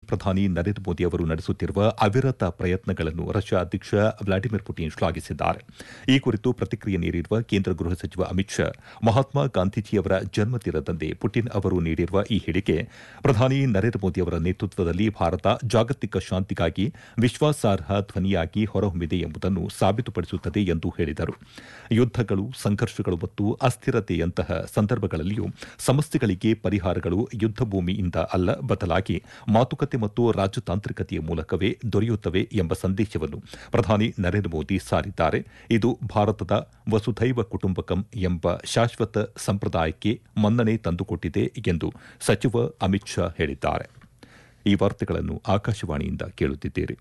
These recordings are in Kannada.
ಪ್ರಧಾನಿ ನರೇಂದ್ರ ಮೋದಿ ಅವರು ನಡೆಸುತ್ತಿರುವ ಅವಿರತ ಪ್ರಯತ್ನಗಳನ್ನು ರಷ್ಯಾ ಅಧ್ಯಕ್ಷ ವ್ಲಾಡಿಮಿರ್ ಪುಟಿನ್ ಶ್ಲಾಘಿಸಿದ್ದಾರೆ ಈ ಕುರಿತು ಪ್ರತಿಕ್ರಿಯೆ ನೀಡಿರುವ ಕೇಂದ್ರ ಗೃಹ ಸಚಿವ ಅಮಿತ್ ಶಾ ಮಹಾತ್ಮ ಗಾಂಧೀಜಿಯವರ ಜನ್ಮದಿನದಂದೇ ಪುಟಿನ್ ಅವರು ನೀಡಿರುವ ಈ ಹೇಳಿಕೆ ಪ್ರಧಾನಿ ನರೇಂದ್ರ ಮೋದಿ ಅವರ ನೇತೃತ್ವದಲ್ಲಿ ಭಾರತ ಜಾಗತಿಕ ಶಾಂತಿಗಾಗಿ ವಿಶ್ವಾಸಾರ್ಹ ಧ್ವನಿಯಾಗಿ ಹೊರಹೊಮ್ಮಿದೆ ಎಂಬುದನ್ನು ಸಾಬೀತುಪಡಿಸುತ್ತದೆ ಎಂದು ಹೇಳಿದರು ಯುದ್ದಗಳು ಸಂಘರ್ಷಗಳು ಮತ್ತು ಅಸ್ಥಿರತೆಯಂತಹ ಸಂದರ್ಭಗಳಲ್ಲಿಯೂ ಸಮಸ್ಯೆಗಳಿಗೆ ಪರಿಹಾರಗಳು ಯುದ್ಧ ಭೂಮಿಯಿಂದ ಅಲ್ಲ ಬದಲಾಗಿ ಮಾತುಕತೆ ಮತ್ತು ರಾಜತಾಂತ್ರಿಕತೆಯ ಮೂಲಕವೇ ದೊರೆಯುತ್ತವೆ ಎಂಬ ಸಂದೇಶವನ್ನು ಪ್ರಧಾನಿ ನರೇಂದ್ರ ಮೋದಿ ಸಾರಿದ್ದಾರೆ ಇದು ಭಾರತದ ವಸುಧೈವ ಕುಟುಂಬಕಂ ಎಂಬ ಶಾಶ್ವತ ಸಂಪ್ರದಾಯಕ್ಕೆ ಮನ್ನಣೆ ತಂದುಕೊಟ್ಟಿದೆ ಎಂದು ಸಚಿವ ಅಮಿತ್ ಶಾ ಹೇಳಿದ್ದಾರೆ ಈ ವಾರ್ತೆಗಳನ್ನು ಆಕಾಶವಾಣಿಯಿಂದ ಕೇಳುತ್ತಿದ್ದೀರಿ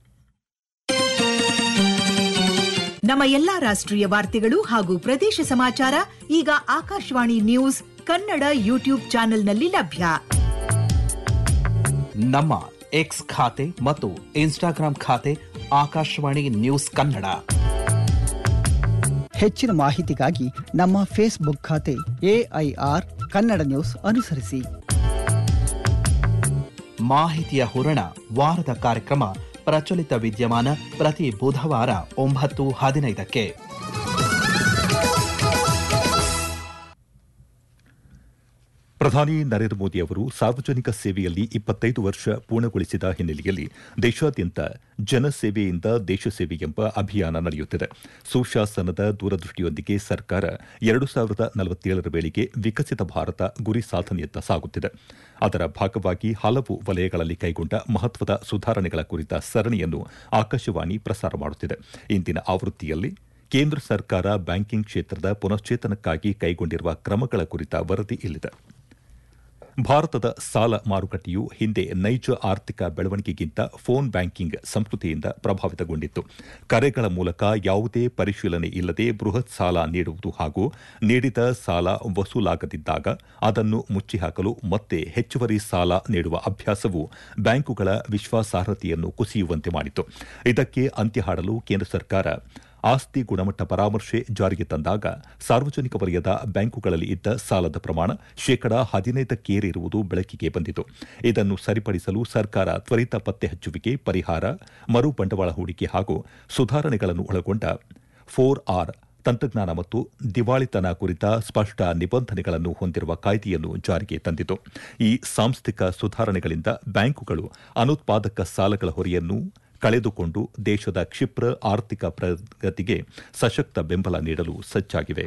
ನಮ್ಮ ಎಲ್ಲಾ ರಾಷ್ಟ್ರೀಯ ವಾರ್ತೆಗಳು ಹಾಗೂ ಪ್ರದೇಶ ಸಮಾಚಾರ ಈಗ ಆಕಾಶವಾಣಿ ನ್ಯೂಸ್ ಕನ್ನಡ ಯೂಟ್ಯೂಬ್ ಚಾನೆಲ್ನಲ್ಲಿ ಲಭ್ಯ ನಮ್ಮ ಎಕ್ಸ್ ಖಾತೆ ಮತ್ತು ಇನ್ಸ್ಟಾಗ್ರಾಂ ಖಾತೆ ಆಕಾಶವಾಣಿ ನ್ಯೂಸ್ ಕನ್ನಡ ಹೆಚ್ಚಿನ ಮಾಹಿತಿಗಾಗಿ ನಮ್ಮ ಫೇಸ್ಬುಕ್ ಖಾತೆ ಎಐಆರ್ ಕನ್ನಡ ನ್ಯೂಸ್ ಅನುಸರಿಸಿ ಮಾಹಿತಿಯ ಹೂರಣ ವಾರದ ಕಾರ್ಯಕ್ರಮ ಪ್ರಚಲಿತ ವಿದ್ಯಮಾನ ಪ್ರತಿ ಬುಧವಾರ ಒಂಬತ್ತು ಹದಿನೈದಕ್ಕೆ ಪ್ರಧಾನಿ ನರೇಂದ್ರ ಮೋದಿ ಅವರು ಸಾರ್ವಜನಿಕ ಸೇವೆಯಲ್ಲಿ ಇಪ್ಪತ್ತೈದು ವರ್ಷ ಪೂರ್ಣಗೊಳಿಸಿದ ಹಿನ್ನೆಲೆಯಲ್ಲಿ ದೇಶಾದ್ಯಂತ ಜನಸೇವೆಯಿಂದ ದೇಶ ಸೇವೆ ಎಂಬ ಅಭಿಯಾನ ನಡೆಯುತ್ತಿದೆ ಸುಶಾಸನದ ದೂರದೃಷ್ಟಿಯೊಂದಿಗೆ ಸರ್ಕಾರ ಎರಡು ಸಾವಿರದ ನಲವತ್ತೇಳರ ವೇಳೆಗೆ ವಿಕಸಿತ ಭಾರತ ಗುರಿ ಸಾಧನೆಯತ್ತ ಸಾಗುತ್ತಿದೆ ಅದರ ಭಾಗವಾಗಿ ಹಲವು ವಲಯಗಳಲ್ಲಿ ಕೈಗೊಂಡ ಮಹತ್ವದ ಸುಧಾರಣೆಗಳ ಕುರಿತ ಸರಣಿಯನ್ನು ಆಕಾಶವಾಣಿ ಪ್ರಸಾರ ಮಾಡುತ್ತಿದೆ ಇಂದಿನ ಆವೃತ್ತಿಯಲ್ಲಿ ಕೇಂದ್ರ ಸರ್ಕಾರ ಬ್ಯಾಂಕಿಂಗ್ ಕ್ಷೇತ್ರದ ಪುನಶ್ಚೇತನಕ್ಕಾಗಿ ಕೈಗೊಂಡಿರುವ ಕ್ರಮಗಳ ಕುರಿತ ವರದಿ ಇಲ್ಲಿದೆ ಭಾರತದ ಸಾಲ ಮಾರುಕಟ್ಟೆಯು ಹಿಂದೆ ನೈಜ ಆರ್ಥಿಕ ಬೆಳವಣಿಗೆಗಿಂತ ಫೋನ್ ಬ್ಯಾಂಕಿಂಗ್ ಸಂಸ್ಕೃತಿಯಿಂದ ಪ್ರಭಾವಿತಗೊಂಡಿತ್ತು ಕರೆಗಳ ಮೂಲಕ ಯಾವುದೇ ಪರಿಶೀಲನೆ ಇಲ್ಲದೆ ಬೃಹತ್ ಸಾಲ ನೀಡುವುದು ಹಾಗೂ ನೀಡಿದ ಸಾಲ ವಸೂಲಾಗದಿದ್ದಾಗ ಅದನ್ನು ಮುಚ್ಚಿಹಾಕಲು ಮತ್ತೆ ಹೆಚ್ಚುವರಿ ಸಾಲ ನೀಡುವ ಅಭ್ಯಾಸವು ಬ್ಯಾಂಕುಗಳ ವಿಶ್ವಾಸಾರ್ಹತೆಯನ್ನು ಕುಸಿಯುವಂತೆ ಮಾಡಿತು ಇದಕ್ಕೆ ಅಂತ್ಯ ಹಾಡಲು ಕೇಂದ್ರ ಸರ್ಕಾರ ಆಸ್ತಿ ಗುಣಮಟ್ಟ ಪರಾಮರ್ಶೆ ಜಾರಿಗೆ ತಂದಾಗ ಸಾರ್ವಜನಿಕ ವಲಯದ ಬ್ಯಾಂಕುಗಳಲ್ಲಿ ಇದ್ದ ಸಾಲದ ಪ್ರಮಾಣ ಶೇಕಡಾ ಹದಿನೈದಕ್ಕೇರಿರುವುದು ಬೆಳಕಿಗೆ ಬಂದಿತು ಇದನ್ನು ಸರಿಪಡಿಸಲು ಸರ್ಕಾರ ತ್ವರಿತ ಪತ್ತೆ ಹಚ್ಚುವಿಕೆ ಪರಿಹಾರ ಮರು ಬಂಡವಾಳ ಹೂಡಿಕೆ ಹಾಗೂ ಸುಧಾರಣೆಗಳನ್ನು ಒಳಗೊಂಡ ಫೋರ್ ಆರ್ ತಂತ್ರಜ್ಞಾನ ಮತ್ತು ದಿವಾಳಿತನ ಕುರಿತ ಸ್ಪಷ್ಟ ನಿಬಂಧನೆಗಳನ್ನು ಹೊಂದಿರುವ ಕಾಯ್ದೆಯನ್ನು ಜಾರಿಗೆ ತಂದಿತು ಈ ಸಾಂಸ್ಥಿಕ ಸುಧಾರಣೆಗಳಿಂದ ಬ್ಯಾಂಕುಗಳು ಅನುತ್ಪಾದಕ ಸಾಲಗಳ ಹೊರೆಯನ್ನು ಕಳೆದುಕೊಂಡು ದೇಶದ ಕ್ಷಿಪ್ರ ಆರ್ಥಿಕ ಪ್ರಗತಿಗೆ ಸಶಕ್ತ ಬೆಂಬಲ ನೀಡಲು ಸಜ್ಜಾಗಿವೆ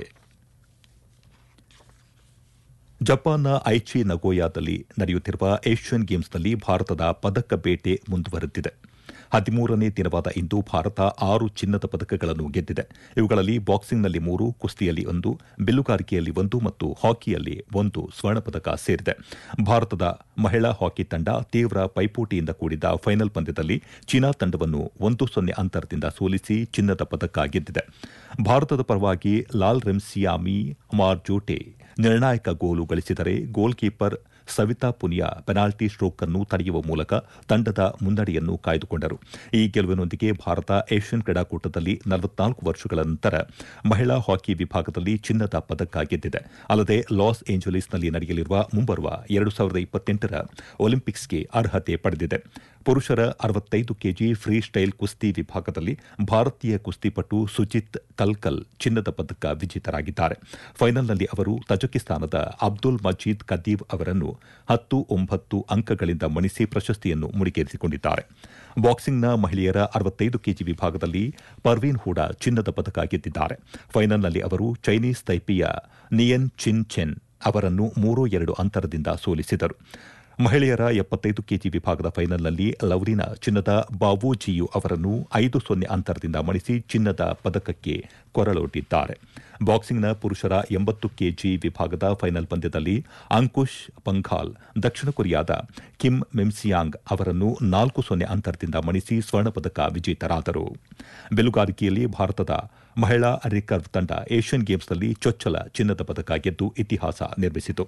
ಜಪಾನ್ನ ಐಚಿ ನಗೋಯಾದಲ್ಲಿ ನಡೆಯುತ್ತಿರುವ ಏಷ್ಯನ್ ಗೇಮ್ಸ್ನಲ್ಲಿ ಭಾರತದ ಪದಕ ಬೇಟೆ ಮುಂದುವರೆದಿದೆ ಹದಿಮೂರನೇ ದಿನವಾದ ಇಂದು ಭಾರತ ಆರು ಚಿನ್ನದ ಪದಕಗಳನ್ನು ಗೆದ್ದಿದೆ ಇವುಗಳಲ್ಲಿ ಬಾಕ್ಸಿಂಗ್ನಲ್ಲಿ ಮೂರು ಕುಸ್ತಿಯಲ್ಲಿ ಒಂದು ಬಿಲ್ಲುಗಾರಿಕೆಯಲ್ಲಿ ಒಂದು ಮತ್ತು ಹಾಕಿಯಲ್ಲಿ ಒಂದು ಸ್ವರ್ಣ ಪದಕ ಸೇರಿದೆ ಭಾರತದ ಮಹಿಳಾ ಹಾಕಿ ತಂಡ ತೀವ್ರ ಪೈಪೋಟಿಯಿಂದ ಕೂಡಿದ ಫೈನಲ್ ಪಂದ್ಯದಲ್ಲಿ ಚೀನಾ ತಂಡವನ್ನು ಒಂದು ಸೊನ್ನೆ ಅಂತರದಿಂದ ಸೋಲಿಸಿ ಚಿನ್ನದ ಪದಕ ಗೆದ್ದಿದೆ ಭಾರತದ ಪರವಾಗಿ ಲಾಲ್ ರೆಮ್ಸಿಯಾಮಿ ಅಮಾರ್ ಜೋಟೆ ನಿರ್ಣಾಯಕ ಗೋಲು ಗಳಿಸಿದರೆ goal keeper Savita Punia penalty stroke ಅನ್ನು ತಡೆಯುವ ಮೂಲಕ ತಂಡದ ಮುನ್ನಡೆಯನ್ನು ಕಾಯ್ದುಕೊಂಡರು ಈ ಗೆಲುವಿನೊಂದಿಗೆ ಭಾರತ ಏಷ್ಯನ್ ಕ್ರೀಡಾಕೂಟದಲ್ಲಿ ನಲವತ್ನಾಲ್ಕು ವರ್ಷಗಳ ನಂತರ ಮಹಿಳಾ ಹಾಕಿ ವಿಭಾಗದಲ್ಲಿ ಚಿನ್ನದ ಪದಕ ಗೆದ್ದಿದೆ ಅಲ್ಲದೆ ಲಾಸ್ ಏಂಜಲೀಸ್ನಲ್ಲಿ ನಡೆಯಲಿರುವ ಮುಂಬರುವ ಎರಡು ಸಾವಿರದ ಇಪ್ಪತ್ತೆಂಟರ ಒಲಿಂಪಿಕ್ಸ್ಗೆ ಅರ್ಹತೆ ಪಡೆದಿದೆ ಪುರುಷರ ಅರವತ್ತೈದು ಕೆಜಿ ಫ್ರೀ ಸ್ಟೈಲ್ ಕುಸ್ತಿ ವಿಭಾಗದಲ್ಲಿ ಭಾರತೀಯ ಕುಸ್ತಿಪಟು ಸುಜಿತ್ ಕಲ್ಕಲ್ ಚಿನ್ನದ ಪದಕ ವಿಜೇತರಾಗಿದ್ದಾರೆ ಫೈನಲ್ನಲ್ಲಿ ಅವರು ತಜಕಿಸ್ತಾನದ ಅಬ್ದುಲ್ ಮಜೀದ್ ಕದೀವ್ ಅವರನ್ನು ಹತ್ತು ಒಂಬತ್ತು ಅಂಕಗಳಿಂದ ಮಣಿಸಿ ಪ್ರಶಸ್ತಿಯನ್ನು ಮುಡಿಗೇರಿಸಿಕೊಂಡಿದ್ದಾರೆ ಬಾಕ್ಸಿಂಗ್ನ ಮಹಿಳೆಯರ ಅರವತ್ತೈದು ಕೆಜಿ ವಿಭಾಗದಲ್ಲಿ ಪರ್ವೀನ್ ಹೂಡಾ ಚಿನ್ನದ ಪದಕ ಗೆದ್ದಿದ್ದಾರೆ ಫೈನಲ್ನಲ್ಲಿ ಅವರು ಚೈನೀಸ್ ತೈಪಿಯ ನಿಯನ್ ಚಿನ್ ಚೆನ್ ಅವರನ್ನು ಮೂರು ಎರಡು ಅಂತರದಿಂದ ಸೋಲಿಸಿದರು ಮಹಿಳೆಯರ ಎಪ್ಪತ್ತೈದು ಕೆಜಿ ವಿಭಾಗದ ಫೈನಲ್ನಲ್ಲಿ ಲವ್ರಿನಾ ಚಿನ್ನದ ಬಾವೂಜಿಯು ಅವರನ್ನು ಐದು ಸೊನ್ನೆ ಅಂತರದಿಂದ ಮಣಿಸಿ ಚಿನ್ನದ ಪದಕಕ್ಕೆ ಕೊರಳೊಡ್ಡಿದ್ದಾರೆ ಬಾಕ್ಸಿಂಗ್ನ ಪುರುಷರ ಎಂಬತ್ತು ಕೆಜಿ ವಿಭಾಗದ ಫೈನಲ್ ಪಂದ್ಯದಲ್ಲಿ ಅಂಕುಶ್ ಪಂಘಾಲ್ ದಕ್ಷಿಣ ಕೊರಿಯಾದ ಕಿಮ್ ಮೆಮ್ಸಿಯಾಂಗ್ ಅವರನ್ನು ನಾಲ್ಕು ಸೊನ್ನೆ ಅಂತರದಿಂದ ಮಣಿಸಿ ಸ್ವರ್ಣ ಪದಕ ವಿಜೇತರಾದರು ಬೆಲುಗಾರಿಕೆಯಲ್ಲಿ ಭಾರತದ ಮಹಿಳಾ ರಿಕರ್ವ್ ತಂಡ ಏಷ್ಯನ್ ಗೇಮ್ಸ್ನಲ್ಲಿ ಚೊಚ್ಚಲ ಚಿನ್ನದ ಪದಕ ಗೆದ್ದು ಇತಿಹಾಸ ನಿರ್ಮಿಸಿತು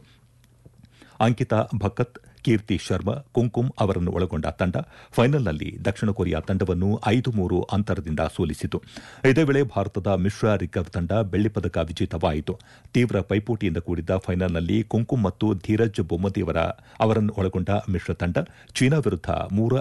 ಅಂಕಿತಾ ಭಕತ್ ಕೀರ್ತಿ ಶರ್ಮಾ ಕುಂಕುಮ್ ಅವರನ್ನು ಒಳಗೊಂಡ ತಂಡ ಫೈನಲ್ನಲ್ಲಿ ದಕ್ಷಿಣ ಕೊರಿಯಾ ತಂಡವನ್ನು ಐದು ಮೂರು ಅಂತರದಿಂದ ಸೋಲಿಸಿತು ಇದೇ ವೇಳೆ ಭಾರತದ ಮಿಶ್ರ ರಿಕರ್ವ್ ತಂಡ ಬೆಳ್ಳಿ ಪದಕ ವಿಜೇತವಾಯಿತು ತೀವ್ರ ಪೈಪೋಟಿಯಿಂದ ಕೂಡಿದ್ದ ಫೈನಲ್ನಲ್ಲಿ ಕುಂಕುಮ್ ಮತ್ತು ಧೀರಜ್ ಬೊಮ್ಮದೇವರ ಅವರನ್ನು ಒಳಗೊಂಡ ಮಿಶ್ರ ತಂಡ ಚೀನಾ ವಿರುದ್ಧ ಮೂರ